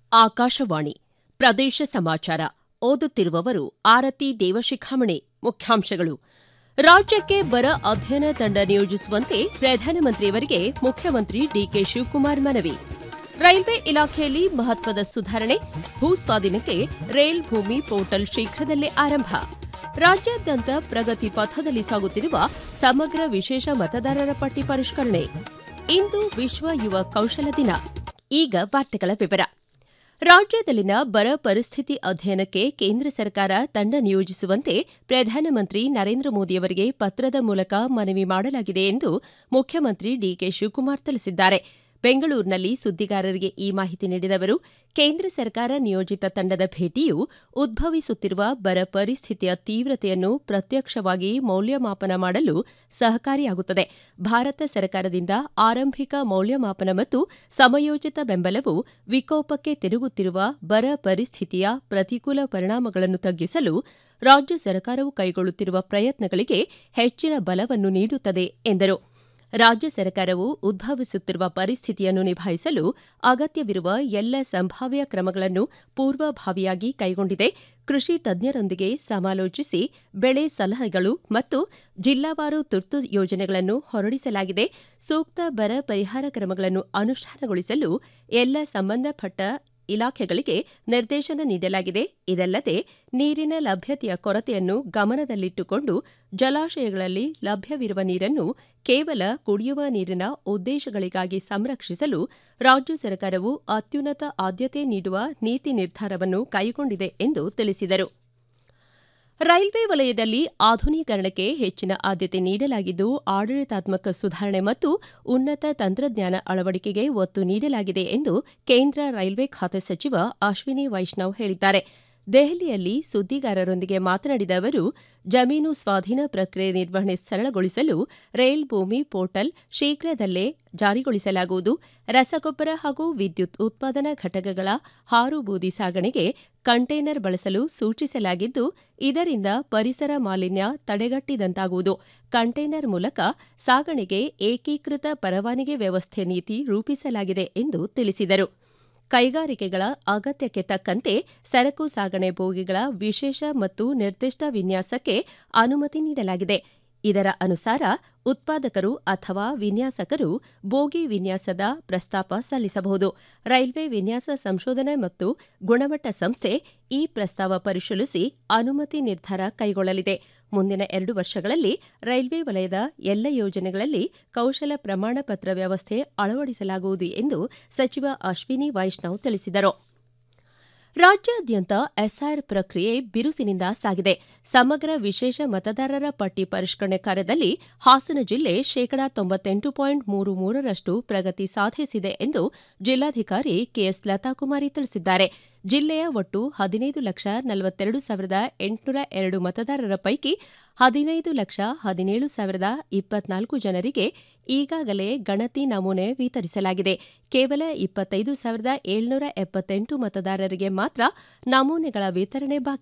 ಆಕಾಶವಾಣಿ ಪ್ರದೇಶ ಸಮಾಚಾರ ಓದುತ್ತಿರುವವರು ಆರತಿ ದೇವಶಿಖಾಮಣಿ ಮುಖ್ಯಾಂಶಗಳು ರಾಜ್ಯಕ್ಕೆ ಬರ ಅಧ್ಯಯನ ತಂಡ ನಿಯೋಜಿಸುವಂತೆ ಪ್ರಧಾನಮಂತ್ರಿಯವರಿಗೆ ಮುಖ್ಯಮಂತ್ರಿ ಡಿಕೆ ಶಿವಕುಮಾರ್ ಮನವಿ ರೈಲ್ವೆ ಇಲಾಖೆಯಲ್ಲಿ ಮಹತ್ವದ ಸುಧಾರಣೆ ಭೂಸ್ವಾಧೀನಕ್ಕೆ ರೈಲ್ ಭೂಮಿ ಪೋರ್ಟಲ್ ಶೀಘ್ರದಲ್ಲೇ ಆರಂಭ ರಾಜ್ಯಾದ್ಯಂತ ಪ್ರಗತಿ ಪಥದಲ್ಲಿ ಸಾಗುತ್ತಿರುವ ಸಮಗ್ರ ವಿಶೇಷ ಮತದಾರರ ಪಟ್ಟಿ ಪರಿಷ್ಕರಣೆ ಇಂದು ವಿಶ್ವ ಯುವ ಕೌಶಲ ದಿನ ಈಗ ವಾರ್ತೆಗಳ ವಿವರ ರಾಜ್ಯದಲ್ಲಿನ ಬರ ಪರಿಸ್ಥಿತಿ ಅಧ್ಯಯನಕ್ಕೆ ಕೇಂದ್ರ ಸರ್ಕಾರ ತಂಡ ನಿಯೋಜಿಸುವಂತೆ ಪ್ರಧಾನಮಂತ್ರಿ ನರೇಂದ್ರ ಮೋದಿಯವರಿಗೆ ಪತ್ರದ ಮೂಲಕ ಮನವಿ ಮಾಡಲಾಗಿದೆ ಎಂದು ಮುಖ್ಯಮಂತ್ರಿ ಡಿಕೆ ಶಿವಕುಮಾರ್ ತಿಳಿಸಿದ್ದಾರೆ ಬೆಂಗಳೂರಿನಲ್ಲಿ ಸುದ್ದಿಗಾರರಿಗೆ ಈ ಮಾಹಿತಿ ನೀಡಿದ ಅವರು ಕೇಂದ್ರ ಸರ್ಕಾರ ನಿಯೋಜಿತ ತಂಡದ ಭೇಟಿಯು ಉದ್ಭವಿಸುತ್ತಿರುವ ಬರ ಪರಿಸ್ಥಿತಿಯ ತೀವ್ರತೆಯನ್ನು ಪ್ರತ್ಯಕ್ಷವಾಗಿ ಮೌಲ್ಯಮಾಪನ ಮಾಡಲು ಸಹಕಾರಿಯಾಗುತ್ತದೆ ಭಾರತ ಸರ್ಕಾರದಿಂದ ಆರಂಭಿಕ ಮೌಲ್ಯಮಾಪನ ಮತ್ತು ಸಮಯೋಚಿತ ಬೆಂಬಲವು ವಿಕೋಪಕ್ಕೆ ತಿರುಗುತ್ತಿರುವ ಬರ ಪರಿಸ್ಥಿತಿಯ ಪ್ರತಿಕೂಲ ಪರಿಣಾಮಗಳನ್ನು ತಗ್ಗಿಸಲು ರಾಜ್ಯ ಸರ್ಕಾರವು ಕೈಗೊಳ್ಳುತ್ತಿರುವ ಪ್ರಯತ್ನಗಳಿಗೆ ಹೆಚ್ಚಿನ ಬಲವನ್ನು ನೀಡುತ್ತದೆ ಎಂದರು ರಾಜ್ಯ ಸರ್ಕಾರವು ಉದ್ಭವಿಸುತ್ತಿರುವ ಪರಿಸ್ಥಿತಿಯನ್ನು ನಿಭಾಯಿಸಲು ಅಗತ್ಯವಿರುವ ಎಲ್ಲ ಸಂಭಾವ್ಯ ಕ್ರಮಗಳನ್ನು ಪೂರ್ವಭಾವಿಯಾಗಿ ಕೈಗೊಂಡಿದೆ ಕೃಷಿ ತಜ್ಞರೊಂದಿಗೆ ಸಮಾಲೋಚಿಸಿ ಬೆಳೆ ಸಲಹೆಗಳು ಮತ್ತು ಜಿಲ್ಲಾವಾರು ತುರ್ತು ಯೋಜನೆಗಳನ್ನು ಹೊರಡಿಸಲಾಗಿದೆ ಸೂಕ್ತ ಬರ ಪರಿಹಾರ ಕ್ರಮಗಳನ್ನು ಅನುಷ್ಠಾನಗೊಳಿಸಲು ಎಲ್ಲ ಸಂಬಂಧಪಟ್ಟ ಇಲಾಖೆಗಳಿಗೆ ನಿರ್ದೇಶನ ನೀಡಲಾಗಿದೆ ಇದಲ್ಲದೆ ನೀರಿನ ಲಭ್ಯತೆಯ ಕೊರತೆಯನ್ನು ಗಮನದಲ್ಲಿಟ್ಟುಕೊಂಡು ಜಲಾಶಯಗಳಲ್ಲಿ ಲಭ್ಯವಿರುವ ನೀರನ್ನು ಕೇವಲ ಕುಡಿಯುವ ನೀರಿನ ಉದ್ದೇಶಗಳಿಗಾಗಿ ಸಂರಕ್ಷಿಸಲು ರಾಜ್ಯ ಸರ್ಕಾರವು ಅತ್ಯುನ್ನತ ಆದ್ಯತೆ ನೀಡುವ ನೀತಿ ನಿರ್ಧಾರವನ್ನು ಕೈಗೊಂಡಿದೆ ಎಂದು ತಿಳಿಸಿದರು ರೈಲ್ವೆ ವಲಯದಲ್ಲಿ ಆಧುನೀಕರಣಕ್ಕೆ ಹೆಚ್ಚಿನ ಆದ್ಯತೆ ನೀಡಲಾಗಿದ್ದು ಆಡಳಿತಾತ್ಮಕ ಸುಧಾರಣೆ ಮತ್ತು ಉನ್ನತ ತಂತ್ರಜ್ಞಾನ ಅಳವಡಿಕೆಗೆ ಒತ್ತು ನೀಡಲಾಗಿದೆ ಎಂದು ಕೇಂದ್ರ ರೈಲ್ವೆ ಖಾತೆ ಸಚಿವ ಅಶ್ವಿನಿ ವೈಷ್ಣವ್ ಹೇಳಿದ್ದಾರೆ ದೆಹಲಿಯಲ್ಲಿ ಸುದ್ದಿಗಾರರೊಂದಿಗೆ ಮಾತನಾಡಿದ ಅವರು ಜಮೀನು ಸ್ವಾಧೀನ ಪ್ರಕ್ರಿಯೆ ನಿರ್ವಹಣೆ ಸರಳಗೊಳಿಸಲು ರೈಲ್ ಭೂಮಿ ಪೋರ್ಟಲ್ ಶೀಘ್ರದಲ್ಲೇ ಜಾರಿಗೊಳಿಸಲಾಗುವುದು ರಸಗೊಬ್ಬರ ಹಾಗೂ ವಿದ್ಯುತ್ ಉತ್ಪಾದನಾ ಘಟಕಗಳ ಹಾರು ಬೂದಿ ಸಾಗಣೆಗೆ ಕಂಟೈನರ್ ಬಳಸಲು ಸೂಚಿಸಲಾಗಿದ್ದು ಇದರಿಂದ ಪರಿಸರ ಮಾಲಿನ್ಯ ತಡೆಗಟ್ಟಿದಂತಾಗುವುದು ಕಂಟೈನರ್ ಮೂಲಕ ಸಾಗಣೆಗೆ ಏಕೀಕೃತ ಪರವಾನಗಿ ವ್ಯವಸ್ಥೆ ನೀತಿ ರೂಪಿಸಲಾಗಿದೆ ಎಂದು ತಿಳಿಸಿದರು ಕೈಗಾರಿಕೆಗಳ ಅಗತ್ಯಕ್ಕೆ ತಕ್ಕಂತೆ ಸರಕು ಸಾಗಣೆ ಬೋಗಿಗಳ ವಿಶೇಷ ಮತ್ತು ನಿರ್ದಿಷ್ಟ ವಿನ್ಯಾಸಕ್ಕೆ ಅನುಮತಿ ನೀಡಲಾಗಿದೆ ಇದರ ಅನುಸಾರ ಉತ್ಪಾದಕರು ಅಥವಾ ವಿನ್ಯಾಸಕರು ಬೋಗಿ ವಿನ್ಯಾಸದ ಪ್ರಸ್ತಾಪ ಸಲ್ಲಿಸಬಹುದು ರೈಲ್ವೆ ವಿನ್ಯಾಸ ಸಂಶೋಧನೆ ಮತ್ತು ಗುಣಮಟ್ಟ ಸಂಸ್ಥೆ ಈ ಪ್ರಸ್ತಾವ ಪರಿಶೀಲಿಸಿ ಅನುಮತಿ ನಿರ್ಧಾರ ಕೈಗೊಳ್ಳಲಿದೆ ಮುಂದಿನ ಎರಡು ವರ್ಷಗಳಲ್ಲಿ ರೈಲ್ವೆ ವಲಯದ ಎಲ್ಲ ಯೋಜನೆಗಳಲ್ಲಿ ಕೌಶಲ ಪ್ರಮಾಣ ಪತ್ರ ವ್ಯವಸ್ಥೆ ಅಳವಡಿಸಲಾಗುವುದು ಎಂದು ಸಚಿವ ಅಶ್ವಿನಿ ವೈಷ್ಣವ್ ತಿಳಿಸಿದರು ರಾಜ್ಯಾದ್ಯಂತ ಎಸ್ಆರ್ ಪ್ರಕ್ರಿಯೆ ಬಿರುಸಿನಿಂದ ಸಾಗಿದೆ ಸಮಗ್ರ ವಿಶೇಷ ಮತದಾರರ ಪಟ್ಟಿ ಪರಿಷ್ಕರಣೆ ಕಾರ್ಯದಲ್ಲಿ ಹಾಸನ ಜಿಲ್ಲೆ ಶೇಕಡಾ ತೊಂಬತ್ತೆಂಟು ಪಾಯಿಂಟ್ ಮೂರು ಮೂರರಷ್ಟು ಪ್ರಗತಿ ಸಾಧಿಸಿದೆ ಎಂದು ಜಿಲ್ಲಾಧಿಕಾರಿ ಕೆಎಸ್ ಲತಾಕುಮಾರಿ ತಿಳಿಸಿದ್ದಾರೆ ಜಿಲ್ಲೆಯ ಒಟ್ಟು ಹದಿನೈದು ಲಕ್ಷ ನಲವತ್ತೆರಡು ಸಾವಿರದ ಎಂಟುನೂರ ಎರಡು ಮತದಾರರ ಪೈಕಿ ಹದಿನೈದು ಲಕ್ಷ ಹದಿನೇಳು ಸಾವಿರದ ಇಪ್ಪತ್ನಾಲ್ಕು ಜನರಿಗೆ ಈಗಾಗಲೇ ಗಣತಿ ನಮೂನೆ ವಿತರಿಸಲಾಗಿದೆ ಕೇವಲ ಇಪ್ಪತ್ತೈದು ಸಾವಿರದ ಏಳ್ನೂರ ಎಪ್ಪತ್ತೆಂಟು ಮತದಾರರಿಗೆ ಮಾತ್ರ ನಮೂನೆಗಳ ವಿತರಣೆ ಬಾಕಿ